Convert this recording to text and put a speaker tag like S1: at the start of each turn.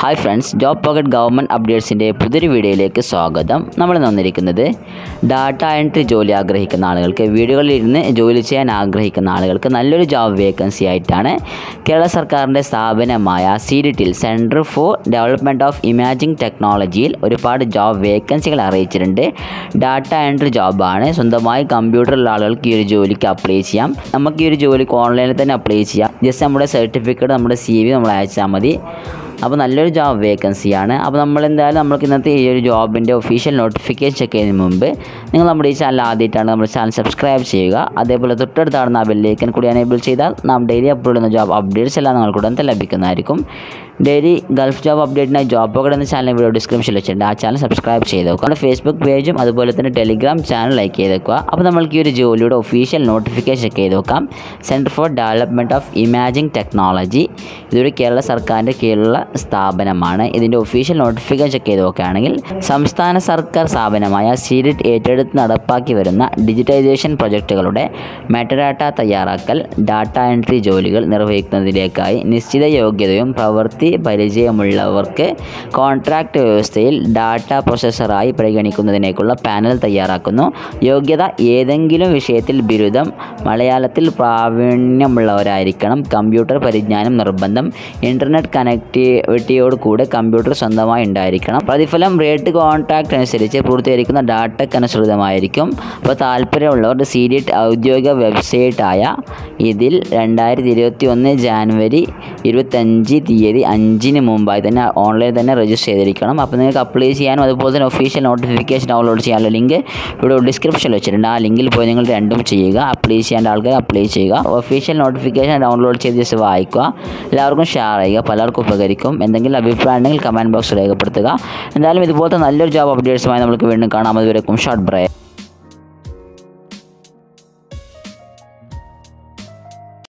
S1: hi friends job pocket government അപ്ഡേറ്റ്സിൻ്റെ പുതിയൊരു വീഡിയോയിലേക്ക് സ്വാഗതം നമ്മൾ വന്നിരിക്കുന്നത് ഡാറ്റ എൻട്രി ജോലി ആഗ്രഹിക്കുന്ന ആളുകൾക്ക് വീടുകളിൽ ഇരുന്ന് ജോലി ചെയ്യാൻ ആഗ്രഹിക്കുന്ന ആളുകൾക്ക് നല്ലൊരു ജോബ് വേക്കൻസി ആയിട്ടാണ് കേരള സർക്കാരിൻ്റെ സ്ഥാപനമായ സി ഡി ടിൽ centre for development of imaging ടെക്നോളജിയിൽ ഒരുപാട് ജോബ് വേക്കൻസികൾ അറിയിച്ചിട്ടുണ്ട് ഡാറ്റ എൻട്രി ജോബാണ് സ്വന്തമായി കമ്പ്യൂട്ടറുള്ള ആളുകൾക്ക് ഈ ഒരു ജോലിക്ക് അപ്ലൈ ചെയ്യാം നമുക്ക് ഈ ഒരു ജോലിക്ക് ഓൺലൈനിൽ തന്നെ അപ്ലൈ ചെയ്യാം ജസ്റ്റ് നമ്മുടെ സർട്ടിഫിക്കറ്റ് നമ്മുടെ സി വി നമ്മൾ അയച്ചാൽ മതി അപ്പോൾ നല്ലൊരു ജോബ് വേക്കൻസിയാണ് അപ്പോൾ നമ്മൾ എന്തായാലും നമ്മൾക്ക് ഇന്നത്തെ ഈ ഒരു ജോബിൻ്റെ ഒഫീഷ്യൽ നോട്ടിഫിക്കേഷൻ ചെക്ക് ചെയ്യുന്നതിന് മുമ്പ് നിങ്ങൾ നമ്മുടെ ഈ ചാനൽ ആദ്യമായിട്ടാണ് നമ്മുടെ ചാനൽ സബ്സ്ക്രൈബ് ചെയ്യുക അതേപോലെ തൊട്ടടുത്താണ് ആ ബെല്ലേക്കൻ കൂടി എനേബിൾ ചെയ്താൽ നാം ഡെയിലി അപ്ലോഡ് ചെയ്യുന്ന ജോബ് അപ്ഡേറ്റ്സ് എല്ലാം നിങ്ങൾക്ക് ഉടൻ തന്നെ ലഭിക്കുന്നതായിരിക്കും ഡെയിലി ഗൾഫ് ജോബ് അപ്ഡേറ്റിനായി ജോബ് പോക്കറ്റ് എന്ന ചാനൽ വീഡിയോ ഡിസ്ക്രിപ്ഷനിൽ വെച്ചിട്ടുണ്ട് ആ ചാനൽ സബ്സ്ക്രൈബ് ചെയ്ത് വെക്കുക നമ്മുടെ ഫേസ്ബുക്ക് പേജും അതുപോലെ തന്നെ ടെലിഗ്രാം ചാനൽ ലൈക്ക് ചെയ്ത് വെക്കുക അപ്പോൾ നമ്മൾക്ക് ഈ ഒരു ജോലിയുടെ ഒഫീഷ്യൽ നോട്ടിഫിക്കേഷൻ ചെക്ക് ചെയ്ത് നോക്കാം centre for development of imaging technology ഇതൊരു കേരള സർക്കാരിൻ്റെ കീഴിലുള്ള സ്ഥാപനമാണ് ഇതിൻ്റെ ഒഫീഷ്യൽ നോട്ടിഫിക്കേഷൻ ചെക്ക് ചെയ്ത് നോക്കുകയാണെങ്കിൽ സംസ്ഥാന സർക്കാർ സ്ഥാപനമായ സീഡിറ്റ് ഏറ്റെടുത്ത് നടപ്പാക്കി വരുന്ന ഡിജിറ്റൈസേഷൻ പ്രൊജക്റ്റുകളുടെ മെറ്റഡാറ്റ തയ്യാറാക്കൽ ഡാറ്റ എൻട്രി ജോലികൾ നിർവഹിക്കുന്നതിലേക്കായി നിശ്ചിത യോഗ്യതയും പ്രവൃത്തി പരിചയമുള്ളവർക്ക് കോൺട്രാക്റ്റ് വ്യവസ്ഥയിൽ ഡാറ്റ പ്രോസസ്സറായി പരിഗണിക്കുന്നതിനേക്കുള്ള പാനൽ തയ്യാറാക്കുന്നു യോഗ്യത ഏതെങ്കിലും വിഷയത്തിൽ ബിരുദം മലയാളത്തിൽ പ്രാവീണ്യമുള്ളവരായിരിക്കണം കമ്പ്യൂട്ടർ പരിജ്ഞാനം നിർബന്ധം ഇൻ്റർനെറ്റ് കണക്ടിവിറ്റിയോട് കൂടെ കമ്പ്യൂട്ടർ സ്വന്തമായി ഉണ്ടായിരിക്കണം പ്രതിഫലം റേറ്റ് കോൺട്രാക്റ്റ് അനുസരിച്ച് പൂർത്തീകരിക്കുന്ന ഡാറ്റയ്ക്ക് അനുസൃതമായിരിക്കും അപ്പോൾ താല്പര്യമുള്ളവർ സീരിയറ്റ് ഔദ്യോഗിക വെബ്സൈറ്റായ ഇതിൽ രണ്ടായിരത്തി ഇരുപത്തി ഒന്ന് ജാനുവരി ഇരുപത്തഞ്ച് തീയതി അഞ്ചിന് മുമ്പായി തന്നെ ഓൺലൈൻ തന്നെ രജിസ്റ്റർ ചെയ്തിരിക്കണം അപ്പോൾ നിങ്ങൾക്ക് അപ്ലൈ ചെയ്യാനും അതുപോലെ തന്നെ ഒഫീഷ്യൽ നോട്ടിഫിക്കേഷൻ ഡൗൺലോഡ് ചെയ്യാനുള്ള ലിങ്ക് ഇവിടെ ഡിസ്ക്രിപ്ഷനിൽ വെച്ചിട്ടുണ്ട് ആ ലിങ്കിൽ പോയി നിങ്ങൾ രണ്ടും ചെയ്യുക അപ്ലൈ ചെയ്യേണ്ട ആൾക്കാർ അപ്ലൈ ചെയ്യുക ഒഫീഷ്യൽ നോട്ടിഫിക്കേഷൻ ഡൗൺലോഡ് ചെയ്ത് ജസ്റ്റ് വായിക്കുക എല്ലാവർക്കും ഷെയർ ചെയ്യുക പലർക്കും ഉപകരിക്കും എന്തെങ്കിലും അഭിപ്രായം ഉണ്ടെങ്കിൽ കമൻറ്റ് ബോക്സ് രേഖപ്പെടുത്തുക എന്തായാലും ഇതുപോലത്തെ നല്ലൊരു ജോബ് അപ്ഡേറ്റ്സുമായി നമുക്ക് വീണ്ടും കാണാം അതുവരെക്കും ഷോർട്ട് ബ്രേക്ക്